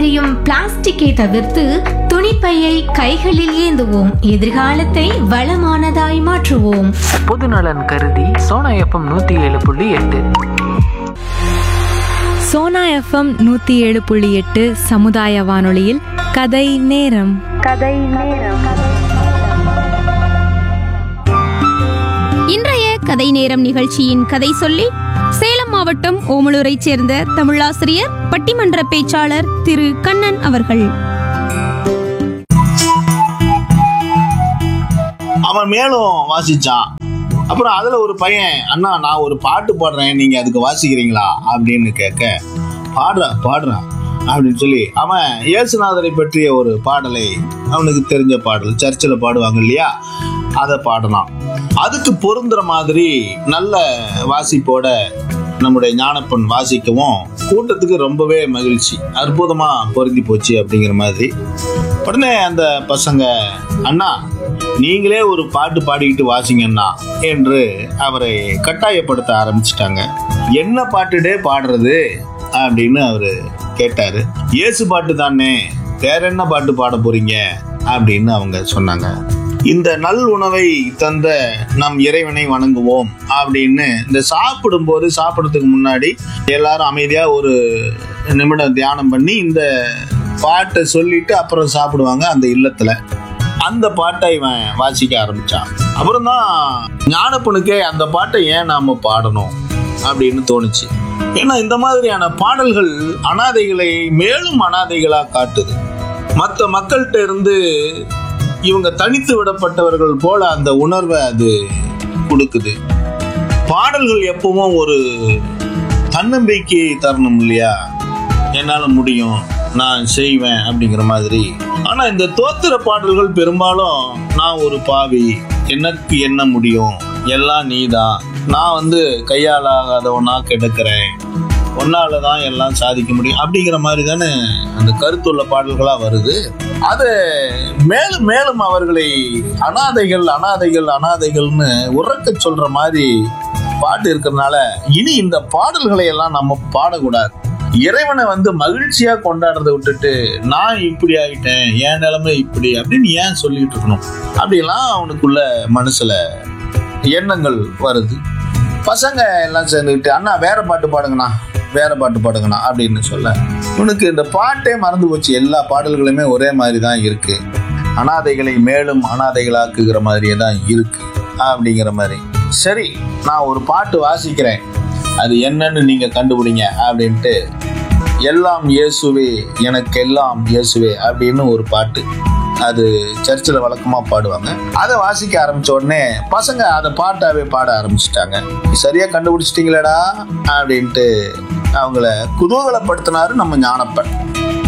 எரியும் பிளாஸ்டிக்கை தவிர்த்து துணிப்பையை கைகளில் ஏந்துவோம் எதிர்காலத்தை வளமானதாய் மாற்றுவோம் பொதுநலன் கருதி சோனா எஃப்எம் நூற்றி ஏழு புள்ளி எட்டு சோனா எஃப்எம் நூற்றி ஏழு புள்ளி எட்டு சமுதாய வானொலியில் கதை நேரம் இன்றைய கதை நேரம் நிகழ்ச்சியின் கதை சொல்லி சேலம் மாவட்டம் ஓமலூரைச் சேர்ந்த தமிழாசிரியர் பட்டிமன்ற பேச்சாளர் திரு கண்ணன் அவர்கள் அவன் மேலும் வாசிச்சான் அப்புறம் அதுல ஒரு பையன் அண்ணா நான் ஒரு பாட்டு பாடுறேன் நீங்க அதுக்கு வாசிக்கிறீங்களா அப்படின்னு கேட்க பாடுறான் பாடுறான் அப்படின்னு சொல்லி அவன் இயேசுநாதரை பற்றிய ஒரு பாடலை அவனுக்கு தெரிஞ்ச பாடல் சர்ச்சில் பாடுவாங்க இல்லையா அதை பாடினான் அதுக்கு பொருந்துற மாதிரி நல்ல வாசிப்போட நம்முடைய ஞானப்பன் வாசிக்கவும் கூட்டத்துக்கு ரொம்பவே மகிழ்ச்சி அற்புதமா பொருந்தி போச்சு அப்படிங்கிற மாதிரி உடனே அந்த பசங்க அண்ணா நீங்களே ஒரு பாட்டு பாடிக்கிட்டு வாசிங்கண்ணா என்று அவரை கட்டாயப்படுத்த ஆரம்பிச்சிட்டாங்க என்ன பாட்டுடே பாடுறது அப்படின்னு அவரு கேட்டாரு இயேசு பாட்டு தானே வேற என்ன பாட்டு பாட போறீங்க அப்படின்னு அவங்க சொன்னாங்க இந்த நல் உணவை தந்த நம் இறைவனை வணங்குவோம் அப்படின்னு இந்த சாப்பிடும்போது சாப்பிட்றதுக்கு முன்னாடி எல்லாரும் அமைதியா ஒரு நிமிடம் தியானம் பண்ணி இந்த பாட்டை சொல்லிட்டு அப்புறம் சாப்பிடுவாங்க அந்த இல்லத்துல அந்த பாட்டை இவன் வாசிக்க ஆரம்பிச்சான் அப்புறம் தான் ஞானப்பனுக்கே அந்த பாட்டை ஏன் நாம பாடணும் அப்படின்னு தோணுச்சு ஏன்னா இந்த மாதிரியான பாடல்கள் அனாதைகளை மேலும் அனாதைகளா காட்டுது மற்ற மக்கள்கிட்ட இருந்து இவங்க தனித்து விடப்பட்டவர்கள் போல அந்த உணர்வை அது கொடுக்குது பாடல்கள் எப்பவும் ஒரு தன்னம்பிக்கை தரணும் இல்லையா என்னால முடியும் நான் செய்வேன் அப்படிங்கிற மாதிரி ஆனா இந்த தோத்திர பாடல்கள் பெரும்பாலும் நான் ஒரு பாவி எனக்கு என்ன முடியும் எல்லாம் நீதான் நான் வந்து கையாலாகாதவனா கிடக்கிறேன் ஒன்னால தான் எல்லாம் சாதிக்க முடியும் அப்படிங்கிற மாதிரி தானே அந்த கருத்துள்ள பாடல்களா வருது அது மேலும் மேலும் அவர்களை அனாதைகள் அனாதைகள் அனாதைகள்னு உறக்க சொல்ற மாதிரி பாட்டு இருக்கிறதுனால இனி இந்த பாடல்களை எல்லாம் நம்ம பாடக்கூடாது இறைவனை வந்து மகிழ்ச்சியா கொண்டாடுறதை விட்டுட்டு நான் இப்படி ஆயிட்டேன் என் நிலைமை இப்படி அப்படின்னு ஏன் சொல்லிட்டு இருக்கணும் அப்படிலாம் அவனுக்குள்ள மனசுல எண்ணங்கள் வருது பசங்க எல்லாம் சேர்ந்துக்கிட்டு அண்ணா வேற பாட்டு பாடுங்கண்ணா வேற பாட்டு பாடுங்கண்ணா அப்படின்னு சொல்ல இவனுக்கு இந்த பாட்டே மறந்து போச்சு எல்லா பாடல்களுமே ஒரே மாதிரி தான் இருக்கு அனாதைகளை மேலும் அனாதைகளாக்குகிற மாதிரியே தான் இருக்கு அப்படிங்கிற மாதிரி சரி நான் ஒரு பாட்டு வாசிக்கிறேன் அது என்னன்னு நீங்க கண்டுபிடிங்க அப்படின்ட்டு எல்லாம் இயேசுவே எனக்கு எல்லாம் இயேசுவே அப்படின்னு ஒரு பாட்டு அது சர்ச்சில் வழக்கமாக பாடுவாங்க அதை வாசிக்க ஆரம்பிச்ச உடனே பசங்க அதை பாட்டாவே பாட ஆரம்பிச்சிட்டாங்க சரியா கண்டுபிடிச்சிட்டீங்களேடா அப்படின்ட்டு அவங்கள குதூகலப்படுத்தினாரு நம்ம ஞானப்பன்